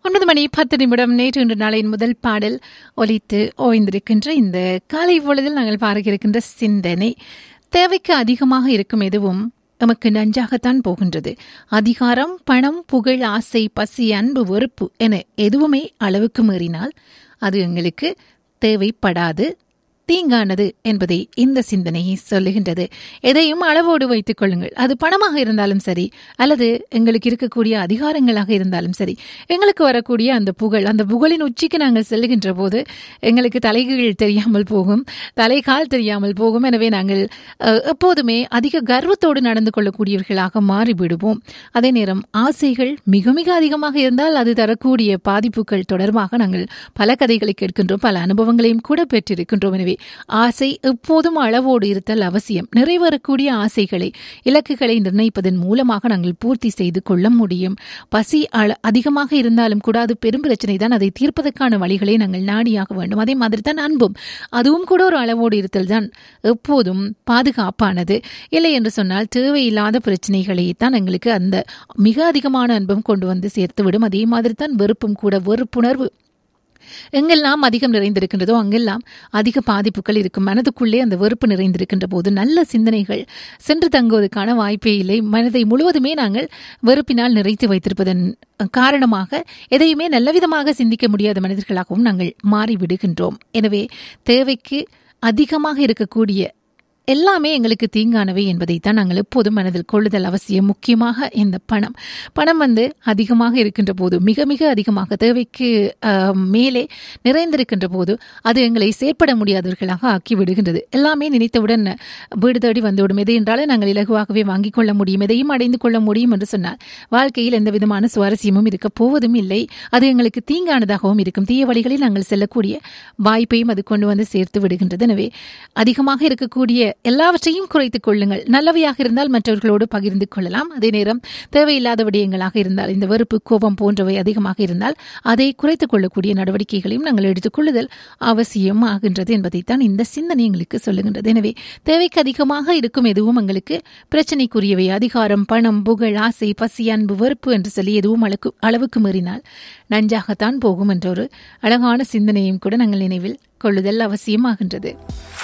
ஒன்பது மணி பத்து நிமிடம் நேற்று இன்று நாளின் முதல் பாடல் ஒலித்து ஓய்ந்திருக்கின்ற இந்த காலை பொழுதில் நாங்கள் பார்க்க இருக்கின்ற சிந்தனை தேவைக்கு அதிகமாக இருக்கும் எதுவும் நமக்கு நஞ்சாகத்தான் போகின்றது அதிகாரம் பணம் புகழ் ஆசை பசி அன்பு வெறுப்பு என எதுவுமே அளவுக்கு மீறினால் அது எங்களுக்கு தேவைப்படாது தீங்கானது என்பதை இந்த சிந்தனையை சொல்லுகின்றது எதையும் அளவோடு வைத்துக் கொள்ளுங்கள் அது பணமாக இருந்தாலும் சரி அல்லது எங்களுக்கு இருக்கக்கூடிய அதிகாரங்களாக இருந்தாலும் சரி எங்களுக்கு வரக்கூடிய அந்த புகழ் அந்த புகழின் உச்சிக்கு நாங்கள் செல்லுகின்ற போது எங்களுக்கு தலைகீழ் தெரியாமல் போகும் தலைகால் தெரியாமல் போகும் எனவே நாங்கள் அஹ், எப்போதுமே அதிக கர்வத்தோடு நடந்து கொள்ளக்கூடியவர்களாக மாறிவிடுவோம் அதே நேரம் ஆசைகள் மிக மிக அதிகமாக இருந்தால் அது தரக்கூடிய பாதிப்புகள் தொடர்பாக நாங்கள் பல கதைகளை கேட்கின்றோம் பல அனுபவங்களையும் கூட பெற்றிருக்கின்றோம் எனவே ஆசை எப்போதும் அளவோடு இருத்தல் அவசியம் நிறைவேறக்கூடிய ஆசைகளை இலக்குகளை நிர்ணயிப்பதன் மூலமாக நாங்கள் பூர்த்தி செய்து கொள்ள முடியும் பசி அள அதிகமாக இருந்தாலும் கூட அது பெரும் பிரச்சனை தான் அதை தீர்ப்பதற்கான வழிகளை நாங்கள் நாடியாக வேண்டும் அதே மாதிரி தான் அன்பும் அதுவும் கூட ஒரு அளவோடு இருத்தல் தான் எப்போதும் பாதுகாப்பானது இல்லை என்று சொன்னால் தேவையில்லாத பிரச்சனைகளை தான் எங்களுக்கு அந்த மிக அதிகமான அன்பும் கொண்டு வந்து சேர்த்துவிடும் அதே மாதிரி தான் வெறுப்பும் கூட வெறுப்புணர்வு எங்கெல்லாம் அதிகம் நிறைந்திருக்கின்றதோ அங்கெல்லாம் அதிக பாதிப்புகள் இருக்கும் மனதுக்குள்ளே அந்த வெறுப்பு நிறைந்திருக்கின்ற போது நல்ல சிந்தனைகள் சென்று தங்குவதற்கான வாய்ப்பே இல்லை மனதை முழுவதுமே நாங்கள் வெறுப்பினால் நிறைத்து வைத்திருப்பதன் காரணமாக எதையுமே நல்லவிதமாக சிந்திக்க முடியாத மனிதர்களாகவும் நாங்கள் மாறிவிடுகின்றோம் எனவே தேவைக்கு அதிகமாக இருக்கக்கூடிய எல்லாமே எங்களுக்கு தீங்கானவை என்பதைத்தான் நாங்கள் எப்போதும் மனதில் கொள்ளுதல் அவசியம் முக்கியமாக இந்த பணம் பணம் வந்து அதிகமாக இருக்கின்ற போது மிக மிக அதிகமாக தேவைக்கு ஆஹ், மேலே நிறைந்திருக்கின்ற போது அது எங்களை செயற்பட முடியாதவர்களாக ஆக்கி விடுகின்றது எல்லாமே நினைத்தவுடன் வீடு தேடி வந்துவிடும் எது என்றாலும் நாங்கள் இலகுவாகவே வாங்கிக் கொள்ள முடியும் எதையும் அடைந்து கொள்ள முடியும் என்று சொன்னால் வாழ்க்கையில் எந்த விதமான சுவாரஸ்யமும் இருக்க போவதும் இல்லை அது எங்களுக்கு தீங்கானதாகவும் இருக்கும் தீய வழிகளில் நாங்கள் செல்லக்கூடிய வாய்ப்பையும் அது கொண்டு வந்து சேர்த்து விடுகின்றது எனவே அதிகமாக இருக்கக்கூடிய எல்லாவற்றையும் குறைத்துக் கொள்ளுங்கள் நல்லவையாக இருந்தால் மற்றவர்களோடு பகிர்ந்து கொள்ளலாம் அதே நேரம் தேவையில்லாத விடயங்களாக இருந்தால் இந்த வெறுப்பு கோபம் போன்றவை அதிகமாக இருந்தால் அதை குறைத்துக் கொள்ளக்கூடிய நடவடிக்கைகளையும் நாங்கள் எடுத்துக்கொள்ளுதல் அவசியம் ஆகின்றது என்பதைத்தான் இந்த சிந்தனை எங்களுக்கு சொல்லுகின்றது எனவே தேவைக்கு அதிகமாக இருக்கும் எதுவும் எங்களுக்கு பிரச்சனைக்குரியவை அதிகாரம் பணம் புகழ் ஆசை பசி அன்பு வெறுப்பு என்று சொல்லி எதுவும் அளவுக்கு அளவுக்கு மீறினால் நஞ்சாகத்தான் போகும் என்ற ஒரு அழகான சிந்தனையும் கூட நாங்கள் நினைவில் கொள்ளுதல் அவசியமாகின்றது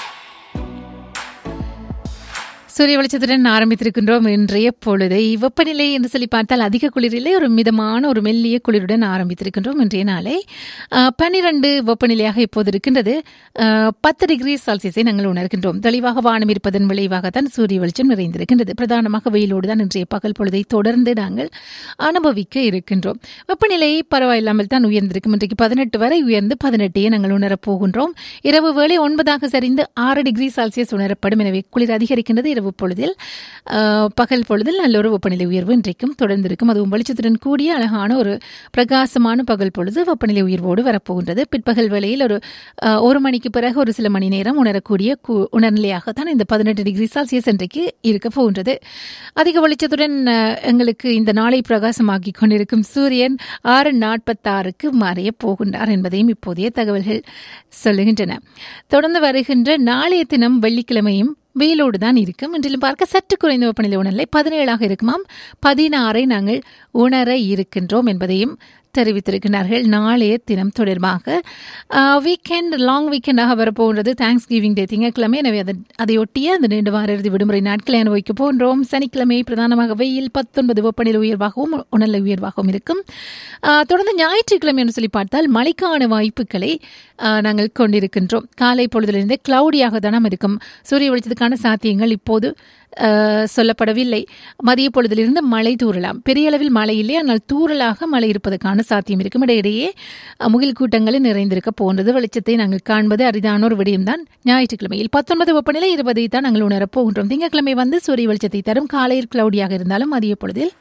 சூரிய வெளிச்சத்துடன் ஆரம்பித்திருக்கின்றோம் இன்றைய பொழுதை வெப்பநிலை என்று சொல்லி பார்த்தால் அதிக குளிரிலே ஒரு மிதமான ஒரு மெல்லிய குளிருடன் ஆரம்பித்திருக்கின்றோம் இன்றைய நாளை அஹ், பன்னிரண்டு வெப்பநிலையாக இப்போது இருக்கின்றது அஹ், பத்து டிகிரி செல்சியஸை நாங்கள் உணர்கின்றோம் தெளிவாக வானம் இருப்பதன் விளைவாகத்தான் சூரிய வெளிச்சம் நிறைந்திருக்கின்றது பிரதானமாக வெயிலோடு தான் இன்றைய பகல் பொழுதை தொடர்ந்து நாங்கள் அனுபவிக்க இருக்கின்றோம் வெப்பநிலை பரவாயில்லாமல் தான் உயர்ந்திருக்கும் இன்றைக்கு பதினெட்டு வரை உயர்ந்து பதினெட்டையே நாங்கள் உணரப் போகின்றோம் இரவு வேளை ஒன்பதாக சரிந்து ஆறு டிகிரி செல்சியஸ் உணரப்படும் எனவே குளிர் அதிகரிக்கின்றது இரவு பொழுதில் ஆஹ், பகல் பொழுதில் நல்ல ஒரு வெப்பநிலை உயர்வு இன்றைக்கும் தொடர்ந்திருக்கும் அதுவும் வெளிச்சத்துடன் கூடிய அழகான ஒரு பிரகாசமான பகல் பொழுது வெப்பநிலை உயர்வோடு வரப்போகின்றது பிற்பகல் வேளையில் ஒரு ஆஹ், ஒரு மணிக்கு பிறகு ஒரு சில மணி நேரம் உணரக்கூடிய கு- உணர்நிலையாகத்தான் இந்த பதினெட்டு டிகிரி செல்சியஸ் இன்றைக்கு இருக்க போகின்றது அதிக வெளிச்சத்துடன் ஆஹ், எங்களுக்கு இந்த நாளை பிரகாசமாக்கி கொண்டிருக்கும் சூரியன் ஆறு நாற்பத்தாறுக்கு மறைய போகின்றார் என்பதையும் இப்போதைய தகவல்கள் சொல்லுகின்றன தொடர்ந்து வருகின்ற நாளைய தினம் வெள்ளிக்கிழமையும் வெயிலோடு தான் இருக்கும் இன்றிலும் பார்க்க சற்று குறைந்த வெப்பநிலை உணர்நிலை பதினேழாக இருக்குமாம் பதினாறை நாங்கள் உணர இருக்கின்றோம் என்பதையும் தெரிவித்திருக்கிறார்கள் நாளைய தினம் தொடர்பாக வீக்கெண்ட் லாங் வீக்கெண்டாக வரப்போன்றது தேங்க்ஸ் கிவிங் டே திங்கட்கிழமை எனவே அதை அதையொட்டிய அந்த நீண்ட வார இறுதி விடுமுறை நாட்களை அனுபவிக்க போன்றோம் சனிக்கிழமை பிரதானமாக வெயில் பத்தொன்பது வெப்பநிலை உயர்வாகவும் உணர்நிலை உயர்வாகவும் இருக்கும் ஆஹ், தொடர்ந்து ஞாயிற்றுக்கிழமை என்று சொல்லி பார்த்தால் மழைக்கான வாய்ப்புகளை ஆஹ், நாங்கள் கொண்டிருக்கின்றோம் காலை பொழுதிலிருந்தே கிளவுடியாக தானம் இருக்கும் சூரிய வெளிச்சத்துக்கான சாத்தியங்கள் இப்போது ஆஹ், சொல்லப்படவில்லை மதிய பொழுதிலிருந்து மழை தூறலாம் பெரிய அளவில் மழை இல்லை ஆனால் தூறலாக மழை இருப்பதற்கான சாத்தியம் இருக்கும் இடையிடையே அஹ், முகில் கூட்டங்களில் நிறைந்திருக்க போன்றது வெளிச்சத்தை நாங்கள் காண்பது அரிதான ஒரு விடயம்தான் ஞாயிற்றுக்கிழமையில் பத்தொன்பது வெப்பநிலை இருபதை தான் நாங்கள் உணரப் போகின்றோம் திங்கட்கிழமை வந்து சூரிய வெளிச்சத்தை தரும் காலையில் கிளவுடியாக இருந்தாலும் மதிய பொழுதில்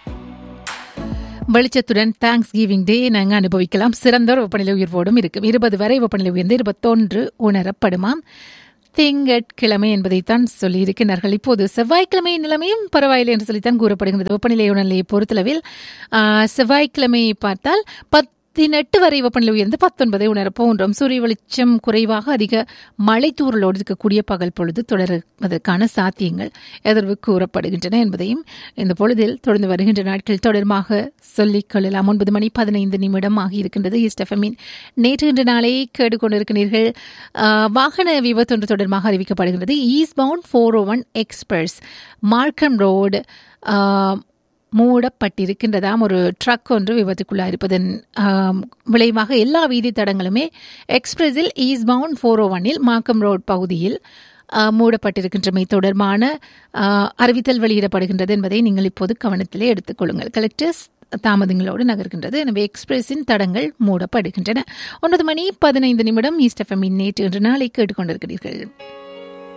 வெளிச்சத்துடன் தேங்க்ஸ் கிவிங் டே நாங்கள் அனுபவிக்கலாம் சிறந்த ஒரு வெப்பநிலை உயர்வோடும் இருக்கும் இருபது வரை வெப்பநிலை உயர்ந்து இருபத்தொன்று உணரப்படுமாம் திங்கட்கிழமை என்பதைத்தான் சொல்லியிருக்கிறார்கள் இப்போது செவ்வாய்க்கிழமை நிலைமையும் பரவாயில்லை என்று சொல்லித்தான் கூறப்படுகிறது வெப்பநிலை உணர்நிலையை பொறுத்தளவில் ஆ, செவ்வாய்க்கிழமையை பார்த்தால் பத் பதினெட்டு வரை வெப்பநிலை உயர்ந்து பத்தொன்பதை உணரப் போன்றோம் சூரிய வெளிச்சம் குறைவாக அதிக மழை தூறலோடு இருக்கக்கூடிய பகல் பொழுது தொடருவதற்கான சாத்தியங்கள் எதிர்வு கூறப்படுகின்றன என்பதையும் இந்த பொழுதில் தொடர்ந்து வருகின்ற நாட்கள் தொடர்பாக சொல்லிக் கொள்ளலாம் ஒன்பது மணி பதினைந்து நிமிடம் ஆகியிருக்கின்றது ஈஸ்ட் எஃப்எம்மின் நேற்று இன்று நாளை கேட்டுக்கொண்டிருக்கிறீர்கள் ஆஹ், வாகன விபத்தொன்று தொடர்பாக அறிவிக்கப்படுகிறது east bound four O one express Markham road மூடப்பட்டிருக்கின்றதாம் ஒரு ட்ரக் ஒன்று விபத்துக்குள்ளாக இருப்பதன் ஆம், விளைவாக எல்லா வீதி தடங்களுமே எக்ஸ்பிரஸில் ஈஸ்ட் பவுண்ட் ஃபோர் ஓ ஒன்னில் மாக்கம் ரோட் பகுதியில் ஆ, மூடப்பட்டிருக்கின்றமை தொடர்பான ஆ, அறிவித்தல் வெளியிடப்படுகின்றது என்பதை நீங்கள் இப்போது கவனத்திலே எடுத்துக்கொள்ளுங்கள் கலெக்டர்ஸ் தாமதங்களோடு நகர்கின்றது எனவே எக்ஸ்பிரஸின் தடங்கள் மூடப்படுகின்றன ஒன்பது மணி பதினைந்து நிமிடம் ஈஸ்ட் எஃப்எம்மின் நேற்று இன்று நாளை கேட்டுக்கொண்டிருக்கிறீர்கள்